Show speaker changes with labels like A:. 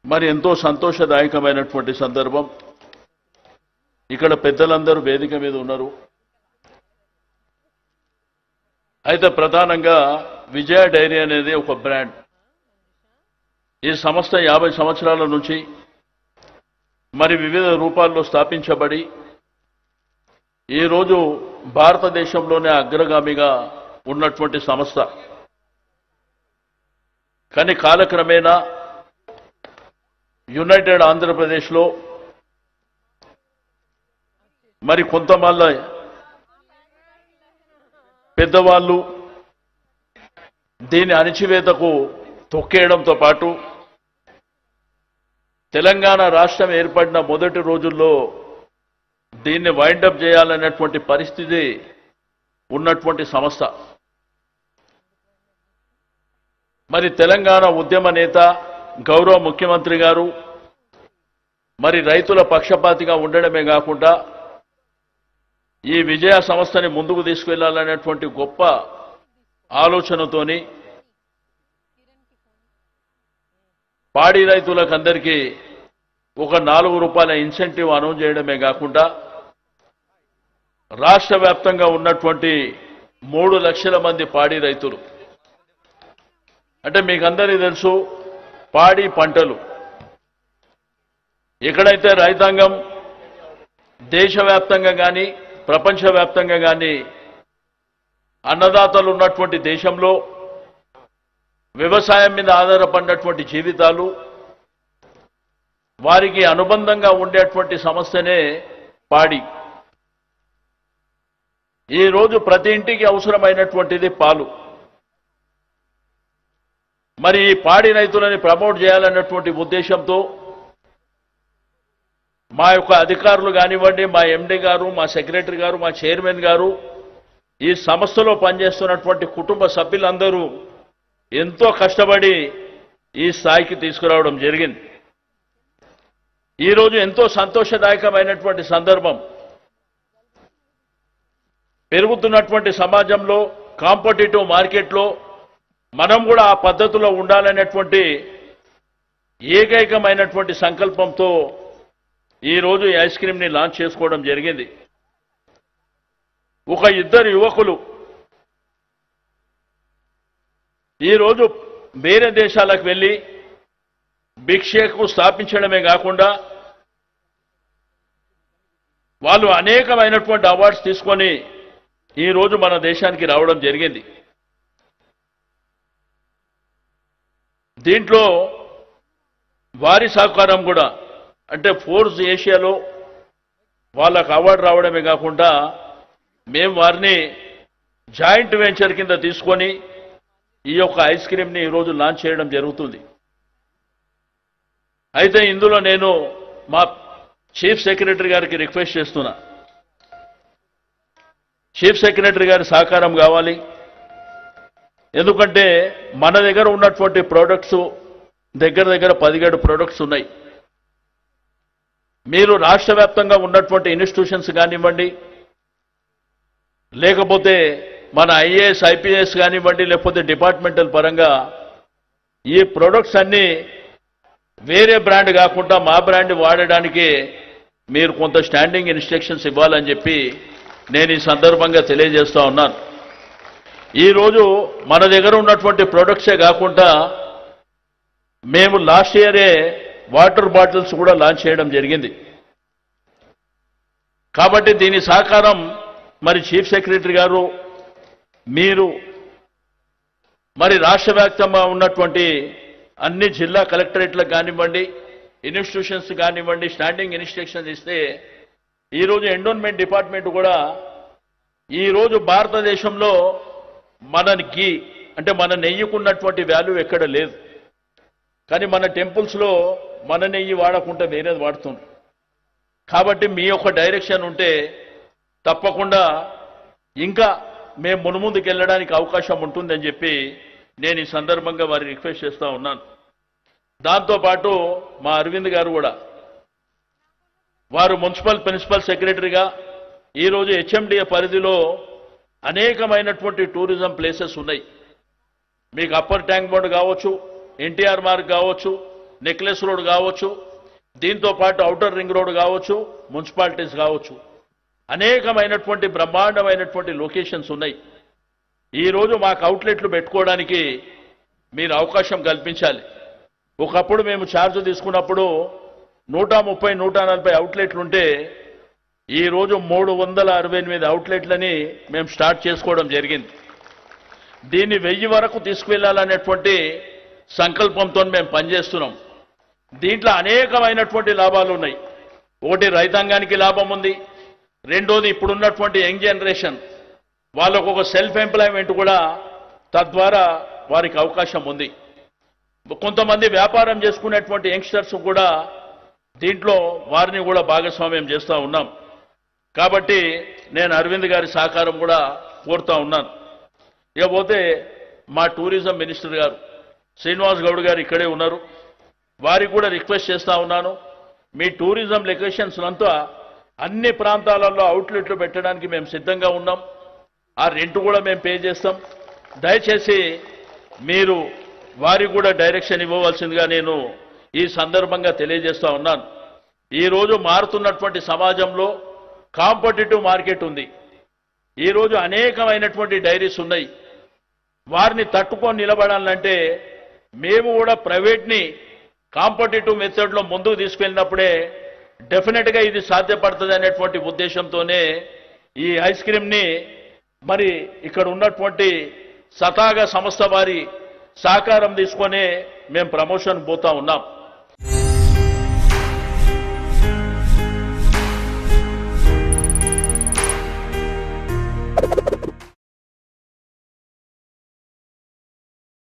A: మరి ఎంతో సంతోషదాయకమైనటువంటి సందర్భం ఇక్కడ పెద్దలందరూ వేదిక మీద ఉన్నారు అయితే ప్రధానంగా విజయ డైరీ అనేది ఒక బ్రాండ్ ఈ సంస్థ యాభై సంవత్సరాల నుంచి మరి వివిధ రూపాల్లో స్థాపించబడి ఈరోజు భారతదేశంలోనే అగ్రగామిగా ఉన్నటువంటి సంస్థ కానీ కాలక్రమేణా యునైటెడ్ ఆంధ్రప్రదేశ్లో మరి కొంతమంది పెద్దవాళ్ళు దీని అణిచివేతకు తొక్కేయడంతో పాటు తెలంగాణ రాష్ట్రం ఏర్పడిన మొదటి రోజుల్లో దీన్ని వైండప్ చేయాలనేటువంటి పరిస్థితి ఉన్నటువంటి సంస్థ మరి తెలంగాణ ఉద్యమ నేత గౌరవ ముఖ్యమంత్రి గారు మరి రైతుల పక్షపాతిగా ఉండడమే కాకుండా ఈ విజయ సంస్థని ముందుకు తీసుకెళ్లాలనేటువంటి గొప్ప ఆలోచనతోని పాడి రైతులకు అందరికీ ఒక నాలుగు రూపాయల ఇన్సెంటివ్ అనౌన్స్ చేయడమే కాకుండా రాష్ట్ర వ్యాప్తంగా ఉన్నటువంటి మూడు లక్షల మంది పాడి రైతులు అంటే మీకు అందరికీ తెలుసు పాడి పంటలు ఎక్కడైతే రైతాంగం దేశవ్యాప్తంగా కానీ ప్రపంచవ్యాప్తంగా కానీ అన్నదాతలు ఉన్నటువంటి దేశంలో వ్యవసాయం మీద ఆధారపడినటువంటి జీవితాలు వారికి అనుబంధంగా ఉండేటువంటి సమస్యనే పాడి ఈ రోజు ప్రతి ఇంటికి అవసరమైనటువంటిది పాలు మరి ఈ పాడి రైతులని ప్రమోట్ చేయాలన్నటువంటి ఉద్దేశంతో మా యొక్క అధికారులు కానివ్వండి మా ఎండి గారు మా సెక్రటరీ గారు మా చైర్మన్ గారు ఈ సంస్థలో పనిచేస్తున్నటువంటి కుటుంబ సభ్యులందరూ ఎంతో కష్టపడి ఈ స్థాయికి తీసుకురావడం జరిగింది ఈరోజు ఎంతో సంతోషదాయకమైనటువంటి సందర్భం పెరుగుతున్నటువంటి సమాజంలో కాంపిటేటివ్ మార్కెట్లో మనం కూడా ఆ పద్ధతిలో ఉండాలనేటువంటి ఏకైకమైనటువంటి సంకల్పంతో ఈరోజు ఈ ఐస్ క్రీమ్ని లాంచ్ చేసుకోవడం జరిగింది ఒక ఇద్దరు యువకులు ఈరోజు వేరే దేశాలకు వెళ్ళి బిగ్ షేక్ స్థాపించడమే కాకుండా వాళ్ళు అనేకమైనటువంటి అవార్డ్స్ తీసుకొని ఈరోజు మన దేశానికి రావడం జరిగింది దీంట్లో వారి సహకారం కూడా అంటే ఫోర్స్ ఏషియాలో వాళ్ళకు అవార్డు రావడమే కాకుండా మేము వారిని జాయింట్ వెంచర్ కింద తీసుకొని ఈ యొక్క ఐస్ క్రీమ్ని ఈరోజు లాంచ్ చేయడం జరుగుతుంది అయితే ఇందులో నేను మా చీఫ్ సెక్రటరీ గారికి రిక్వెస్ట్ చేస్తున్నా చీఫ్ సెక్రటరీ గారి సహకారం కావాలి ఎందుకంటే మన దగ్గర ఉన్నటువంటి ప్రోడక్ట్స్ దగ్గర దగ్గర పదిహేడు ప్రోడక్ట్స్ ఉన్నాయి మీరు రాష్ట్ర వ్యాప్తంగా ఉన్నటువంటి ఇన్స్టిట్యూషన్స్ కానివ్వండి లేకపోతే మన ఐఏఎస్ ఐపీఎస్ కానివ్వండి లేకపోతే డిపార్ట్మెంటల్ పరంగా ఈ ప్రొడక్ట్స్ అన్ని వేరే బ్రాండ్ కాకుండా మా బ్రాండ్ వాడడానికి మీరు కొంత స్టాండింగ్ ఇన్స్ట్రక్షన్స్ ఇవ్వాలని చెప్పి నేను ఈ సందర్భంగా తెలియజేస్తా ఉన్నాను ఈరోజు మన దగ్గర ఉన్నటువంటి ప్రొడక్ట్సే కాకుండా మేము లాస్ట్ ఇయరే వాటర్ బాటిల్స్ కూడా లాంచ్ చేయడం జరిగింది కాబట్టి దీని సహకారం మరి చీఫ్ సెక్రటరీ గారు మీరు మరి రాష్ట్ర వ్యాప్తంగా ఉన్నటువంటి అన్ని జిల్లా కలెక్టరేట్లకు కానివ్వండి ఇన్స్టిట్యూషన్స్ కానివ్వండి స్టాండింగ్ ఇన్స్ట్రక్షన్స్ ఇస్తే ఈరోజు ఎండోన్మెంట్ డిపార్ట్మెంట్ కూడా ఈరోజు భారతదేశంలో మనకి అంటే మన నెయ్యికున్నటువంటి వాల్యూ ఎక్కడ లేదు కానీ మన టెంపుల్స్లో మన నెయ్యి వాడకుండా వేరేది వాడుతుంది కాబట్టి మీ యొక్క డైరెక్షన్ ఉంటే తప్పకుండా ఇంకా మేము మునుముందుకు వెళ్ళడానికి అవకాశం ఉంటుందని చెప్పి నేను ఈ సందర్భంగా వారి రిక్వెస్ట్ చేస్తా ఉన్నాను దాంతోపాటు మా అరవింద్ గారు కూడా వారు మున్సిపల్ ప్రిన్సిపల్ సెక్రటరీగా ఈరోజు హెచ్ఎండిఏ పరిధిలో అనేకమైనటువంటి టూరిజం ప్లేసెస్ ఉన్నాయి మీకు అప్పర్ ట్యాంక్ బోర్డ్ కావచ్చు ఎన్టీఆర్ మార్గ్ కావచ్చు నెక్లెస్ రోడ్ కావచ్చు దీంతో పాటు ఔటర్ రింగ్ రోడ్ కావచ్చు మున్సిపాలిటీస్ కావచ్చు అనేకమైనటువంటి బ్రహ్మాండమైనటువంటి లొకేషన్స్ ఉన్నాయి ఈ రోజు మాకు అవుట్లెట్లు పెట్టుకోవడానికి మీరు అవకాశం కల్పించాలి ఒకప్పుడు మేము ఛార్జ్ తీసుకున్నప్పుడు నూట ముప్పై నూట నలభై అవుట్లెట్లు ఉంటే ఈ రోజు మూడు వందల అరవై ఎనిమిది అవుట్లెట్లని మేము స్టార్ట్ చేసుకోవడం జరిగింది దీన్ని వెయ్యి వరకు తీసుకువెళ్లాలనేటువంటి సంకల్పంతో మేము పనిచేస్తున్నాం దీంట్లో అనేకమైనటువంటి లాభాలు ఉన్నాయి ఒకటి రైతాంగానికి లాభం ఉంది రెండోది ఇప్పుడున్నటువంటి యంగ్ జనరేషన్ వాళ్ళకు ఒక సెల్ఫ్ ఎంప్లాయ్మెంట్ కూడా తద్వారా వారికి అవకాశం ఉంది కొంతమంది వ్యాపారం చేసుకునేటువంటి యంగ్స్టర్స్ కూడా దీంట్లో వారిని కూడా భాగస్వామ్యం చేస్తూ ఉన్నాం కాబట్టి నేను అరవింద్ గారి సహకారం కూడా కోరుతా ఉన్నాను ఇకపోతే మా టూరిజం మినిస్టర్ గారు శ్రీనివాస్ గౌడ్ గారు ఇక్కడే ఉన్నారు వారికి కూడా రిక్వెస్ట్ చేస్తా ఉన్నాను మీ టూరిజం లొకేషన్స్ అంతా అన్ని ప్రాంతాలలో అవుట్లెట్లు పెట్టడానికి మేము సిద్ధంగా ఉన్నాం ఆ రెంట్ కూడా మేము పే చేస్తాం దయచేసి మీరు వారికి కూడా డైరెక్షన్ ఇవ్వవలసిందిగా నేను ఈ సందర్భంగా తెలియజేస్తా ఉన్నాను ఈ రోజు మారుతున్నటువంటి సమాజంలో కాంపిటేటివ్ మార్కెట్ ఉంది ఈ రోజు అనేకమైనటువంటి డైరీస్ ఉన్నాయి వారిని తట్టుకొని నిలబడాలంటే మేము కూడా ప్రైవేట్ని కాంపిటేటివ్ మెథడ్లో ముందుకు తీసుకెళ్ళినప్పుడే డెఫినెట్ గా ఇది సాధ్యపడుతుంది అనేటువంటి ఉద్దేశంతోనే ఈ ఐస్ క్రీమ్ ని మరి ఇక్కడ ఉన్నటువంటి సతాగా సంస్థ వారి సహకారం తీసుకొని మేము ప్రమోషన్ పోతా ఉన్నాం